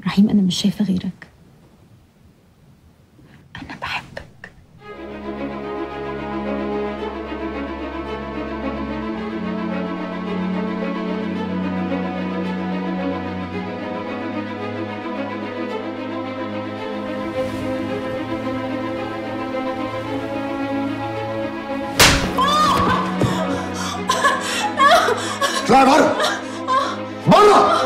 رحيم انا مش شايفه غيرك انا بحبك اطلعي بره بره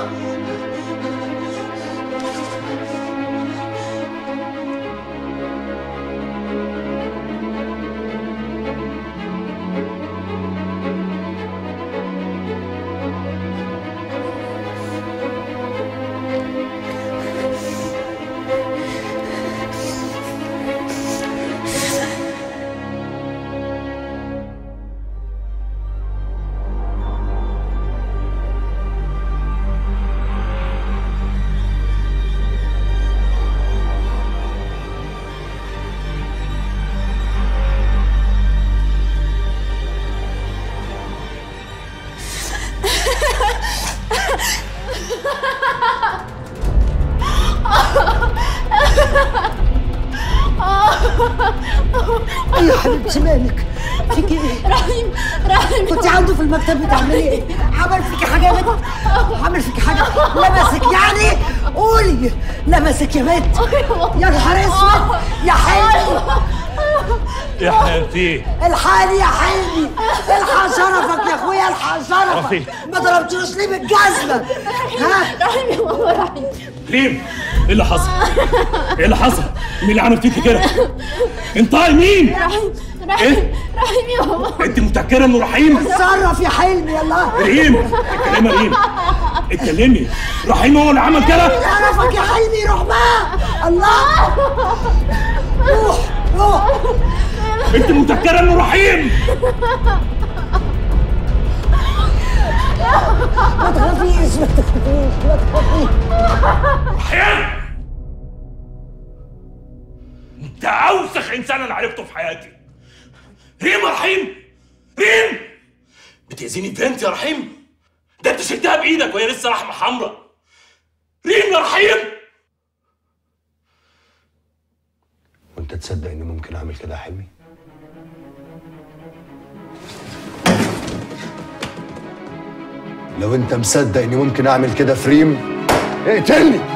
يا حبيبتي مالك فيكي ايه؟ رحيم رحيم كنت عنده في المكتب بتعملي ايه؟ عمل فيكي حاجه يا بنت؟ عمل فيكي حاجه؟ لمسك يعني؟ قولي لمسك يا بنت يا نهار اسود يا حلمي يا حبيبتي الحقني يا حلمي الحق شرفك يا اخويا الحق شرفك رفيق. ما ضربتوش ليه بالجزمه ها؟ رحيم يا ماما رحيم ريم ايه اللي حصل؟ ايه اللي حصل؟ مين اللي عمل فيكي كده؟ انطقي مين؟ رحيم رحيم إيه؟ رحيم يا ماما انت متأكدة انه رحيم؟ اتصرف يا حلمي يلا ريم اتكلمي يا ريم اتكلمي رحيم هو اللي عمل كده؟ شرفك يا حلمي روح بقى الله روح روح انت متأكدة انه رحيم؟ ما تخافيش ما تخافيش ما تخافيش رحيم انت اوسخ انسان انا عرفته في حياتي ريم يا رحيم ريم بتأذيني بنت يا رحيم ده انت شلتها بايدك وهي لسه لحمه حمراء ريم يا رحيم وانت تصدق اني ممكن اعمل كده يا حلمي لو انت مصدق اني ممكن اعمل كده في ريم اقتلني